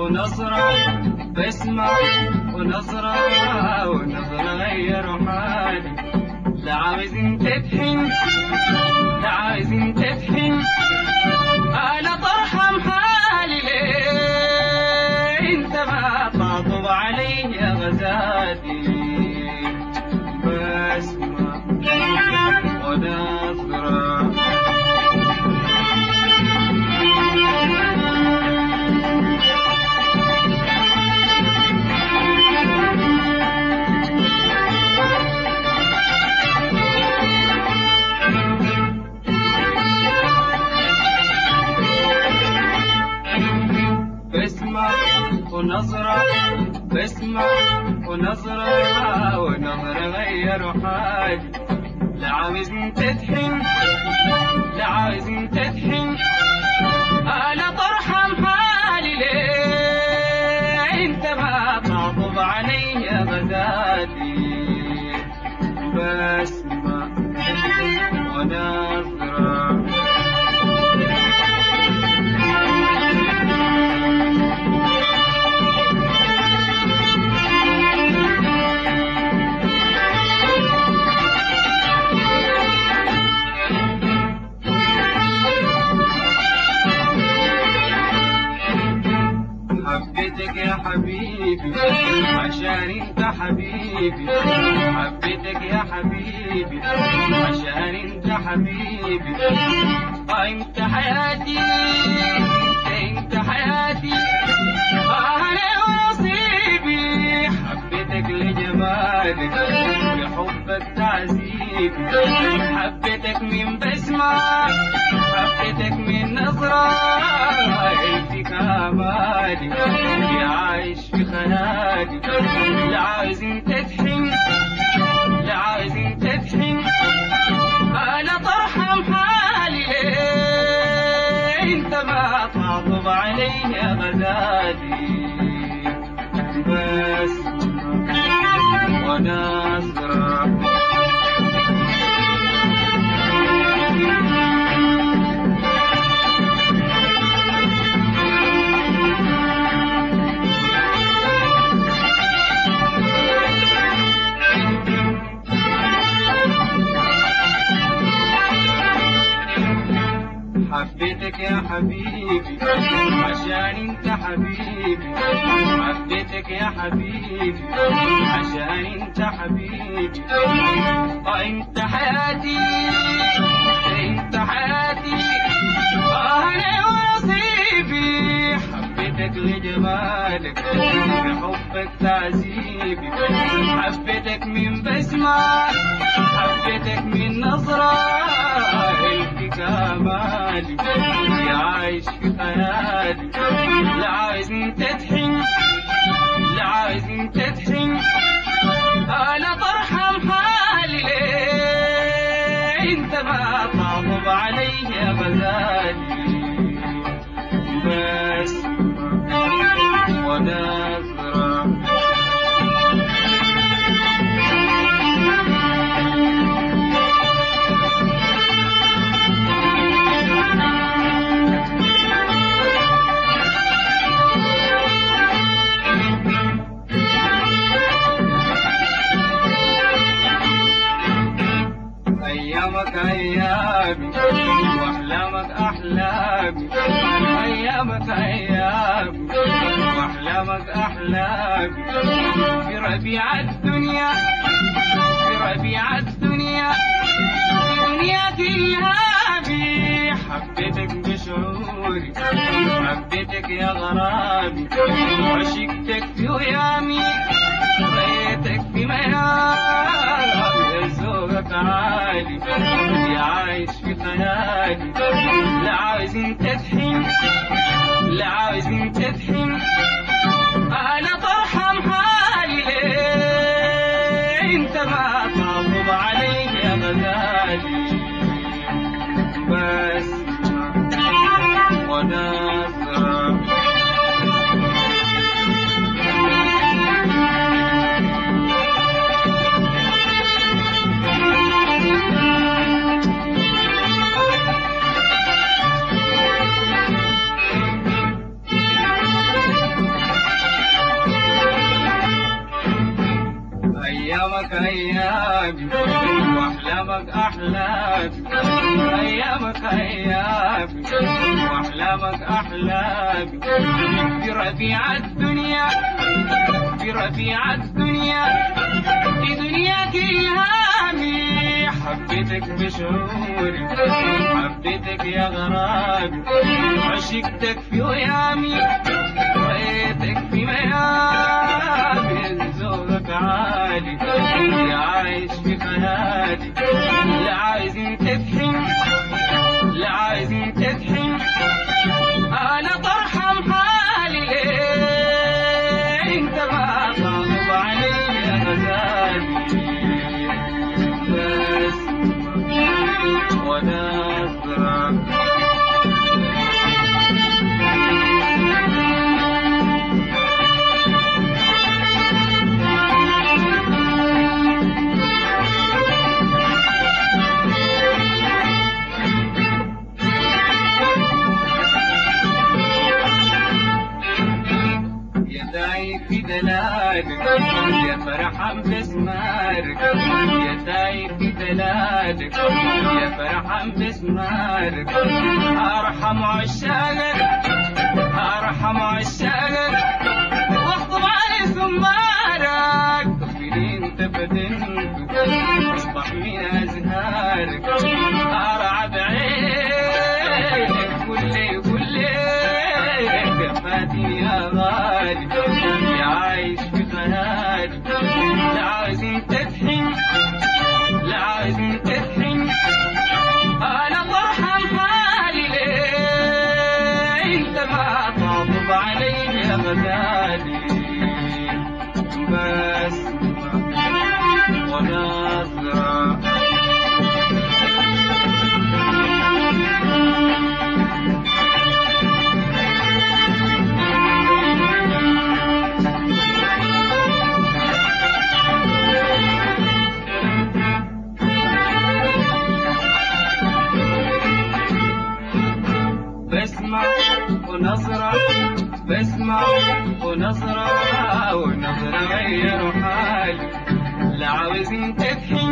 ونظرة بسمة ونظرة ونظرة غير حالي لا عاوز انت تحن لا عاوز انت تحن انا طرحم حالي ليه انت ما تعطب علي يا غزاتي بسمة ونظرة بسمة ونظرة بسمة ونظرة ونظرة غير حالي لا عاوز انت تحن لا عاوز انت تحن انا طرحم حالي ليه انت ما تعطب علي يا غزاتي بسمة ونظرة حبيتك يا حبيبي عشان انت حبيبي حبيتك يا حبيبي عشان انت حبيبي آه انت حياتي انت انت حياتي آه انا ونصيبي حبيتك لجمالك لحبك تعذيبي حبيتك من بسمة حبيتك من نظرة فيك امالي يا عايش في خيالي لا عايز انت تحن لا عايز انت تحن انا طرحم حالي ليه انت ما تعطب علي يا غزالي بس ونظرة حبيتك يا حبيبي عشان انت حبيبي حبيتك يا حبيبي عشان انت حبيبي اه انت حياتي انت حياتي اه انا ونصيبي حبيتك لجمالك بحبك تعذيبي حبيتك من بسمة حبيتك من نظرة فيك امالي يا عايش في خيالي لا عايز انت تحن لا عايز انت تحن انا طرحم حالي ليه انت ما تعطب علي يا غزالي بس ونظرة أيامك أيامي وأحلامك أحلامي أيامك أيامي وأحلامك أحلامي في ربيع الدنيا في ربيع الدنيا في دنياك إلهامي حبيتك بشعوري حبيتك يا غرامي عشقتك في ويامي رأيتك في منامي ذوقك عالي يا عايش في خيالي لا عاوز انت تحن لا عاوز انت تحن انا طرحم حالي ليه انت ما تعطب علي يا غزالي بس ونظرة أيامك أحلامي أيامك أيامي وأحلامك أحلامي في ربيع الدنيا في ربيع الدنيا في دنياك إلهامي حبيتك بشعوري حبيتك يا غرامي عشقتك في ويامي رأيتك في ميامي ذوقك عالي يا عايش في خيالي لا عايز تفهم لا عايز تفهم انا طرحم حالي ليه انت ما صعب علي يا غزالي بس وانا أزرق يا داي في دلالك يا فرحة بسمارك يا داي في دلالك يا فرحة بسمارك ارحم عشاقك ارحم عشاقك واخطب علي ثمارك تخفيني انت بدنك اصبح من ازهارك ارعى بعينك كل كل كفاتي يا غالي يا عايش في خيالي لا عايز تدحين لا عايز تدحين انا فرحان حالي ليه انت ما تعطب علي يا غزالي بس ونظرة بسمع ونظرة بسمع ونظرة ونظرة غير حالي لا عاوز تفهم